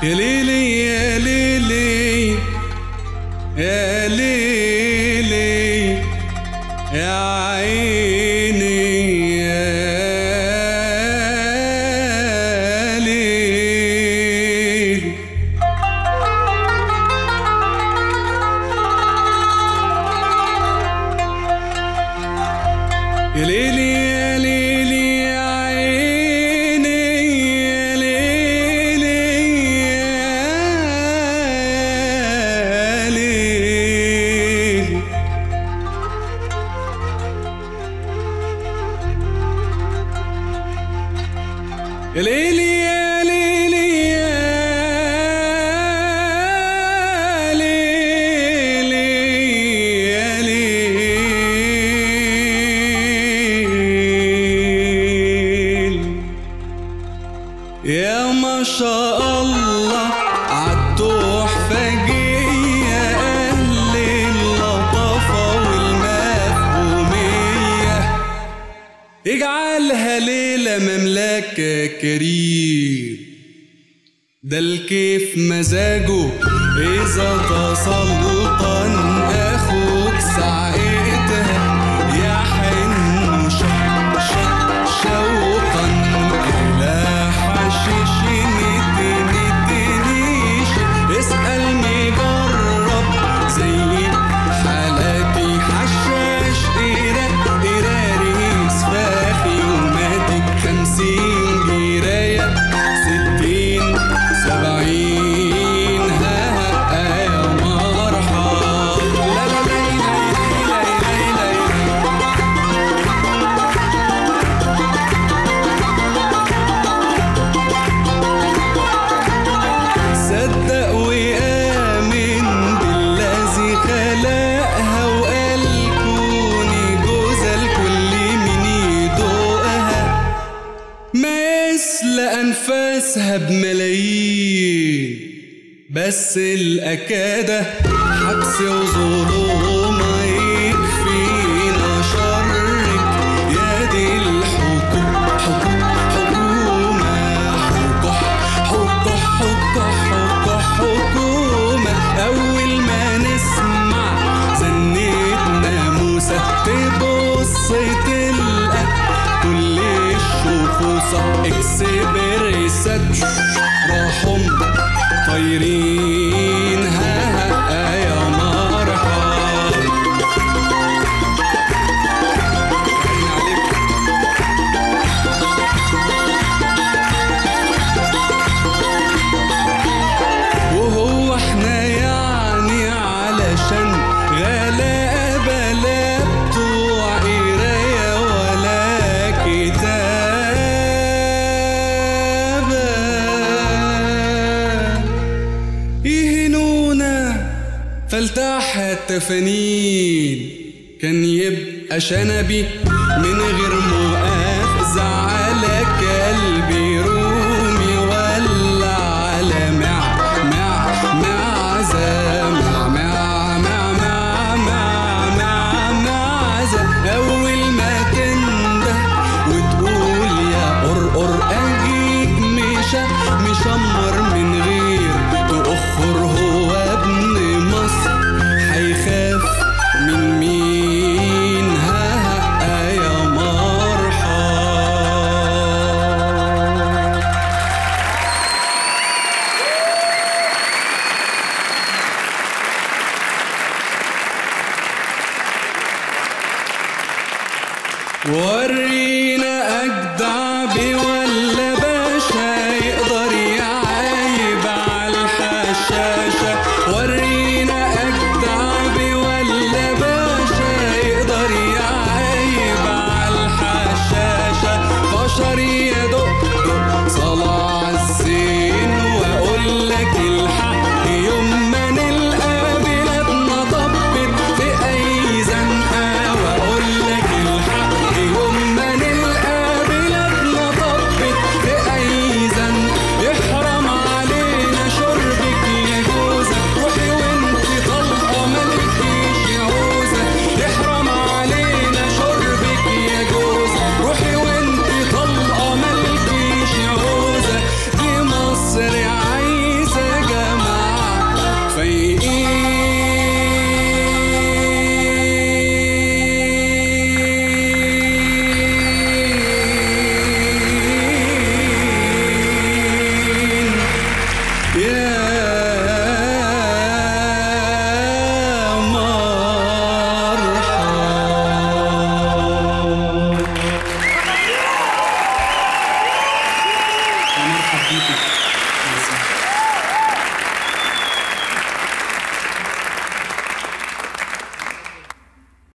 يا ليلي يا ليلي يا ليلي يا عيني يا ليلي يا ليلي يا ليلي يا عيني يا ليلي يا ليلي يا ليلي يا ليلي يا ليلي يا ليل يا ما شاء الله عالتحفجية أهل اللطافة والمفهومية اجعلها ليلة مملكة كريم ده الكيف مزاجه إذا تسلطن أخوك ساعتها يا حن ش- ش- شوقا إلى حشيش نتنيش اسأل مجرب زي حالاتي حشاش إيران إيراريس فاخي وماتي خمسين جراية ستين سبعين ها ها يا مرحب لا لا لا لا لا لا لا صدق وآمن بالذي خلقها وقال كوني جوزة الكل من يدوقها ما يسلى أنفاسها بملايين بس الأكادة حبس وظلومة يكفينا شرك يا دي الحكومة حكومة حكومة حكومة حكومة حكومة أول ما نسمع زنيت ناموسة تبص تلقى كل الشخوصة اكسبريسات راحوا طايرين ها ها يا مرحب باين عليك وهو احنا يعني علشان غلابة لا بتوع قراية ولا كتابة يهنونا فلتح التفانين كان يبقى شنبي من غير مؤاخذة على كلبي رومي ولا على مع مع معزة مع مع مع مع مع مع معزة أول ما تنده وتقول يا قرقر أجيك مشا مشمر من غير تأخر هو ابن مصر هيخاف من مين ها ها يا فيكم